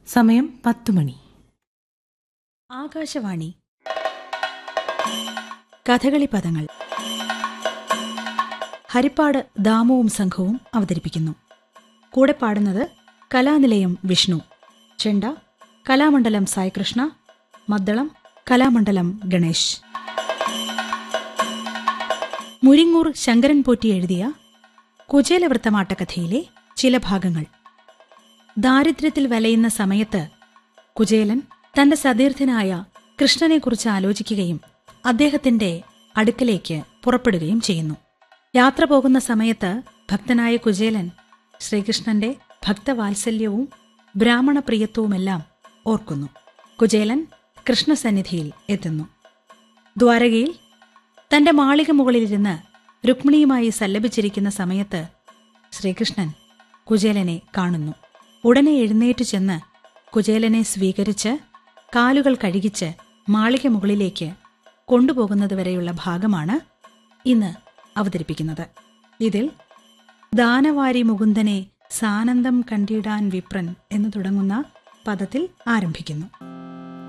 സമയം പത്തു മണി ആകാശവാണി കഥകളി പദങ്ങൾ ഹരിപ്പാട് ദാമുവും സംഘവും അവതരിപ്പിക്കുന്നു കൂടെ പാടുന്നത് കലാനിലയം വിഷ്ണു ചെണ്ട കലാമണ്ഡലം സായികൃഷ്ണ മദ്ദളം കലാമണ്ഡലം ഗണേശ് മുരിങ്ങൂർ ശങ്കരൻ പോറ്റി എഴുതിയ കുചേലവൃത്തമാട്ടക്കഥയിലെ ചില ഭാഗങ്ങൾ ദാരിദ്ര്യത്തിൽ വലയുന്ന സമയത്ത് കുചേലൻ തന്റെ സതീർത്ഥനായ കൃഷ്ണനെക്കുറിച്ച് ആലോചിക്കുകയും അദ്ദേഹത്തിന്റെ അടുക്കലേക്ക് പുറപ്പെടുകയും ചെയ്യുന്നു യാത്ര പോകുന്ന സമയത്ത് ഭക്തനായ കുചേലൻ ശ്രീകൃഷ്ണന്റെ ഭക്തവാത്സല്യവും ബ്രാഹ്മണപ്രിയത്വവുമെല്ലാം ഓർക്കുന്നു കുചേലൻ കൃഷ്ണസന്നിധിയിൽ എത്തുന്നു ദ്വാരകയിൽ തന്റെ മാളിക മുകളിലിരുന്ന് രുക്മിണിയുമായി സല്ലപിച്ചിരിക്കുന്ന സമയത്ത് ശ്രീകൃഷ്ണൻ കുചേലനെ കാണുന്നു ഉടനെ എഴുന്നേറ്റു ചെന്ന് കുചേലനെ സ്വീകരിച്ച് കാലുകൾ കഴുകിച്ച് മാളിക മുകളിലേക്ക് കൊണ്ടുപോകുന്നതുവരെയുള്ള ഭാഗമാണ് ഇന്ന് അവതരിപ്പിക്കുന്നത് ഇതിൽ ദാനവാരി മുകുന്ദനെ സാനന്ദം കണ്ടിടാൻ വിപ്രൻ എന്ന് തുടങ്ങുന്ന പദത്തിൽ ആരംഭിക്കുന്നു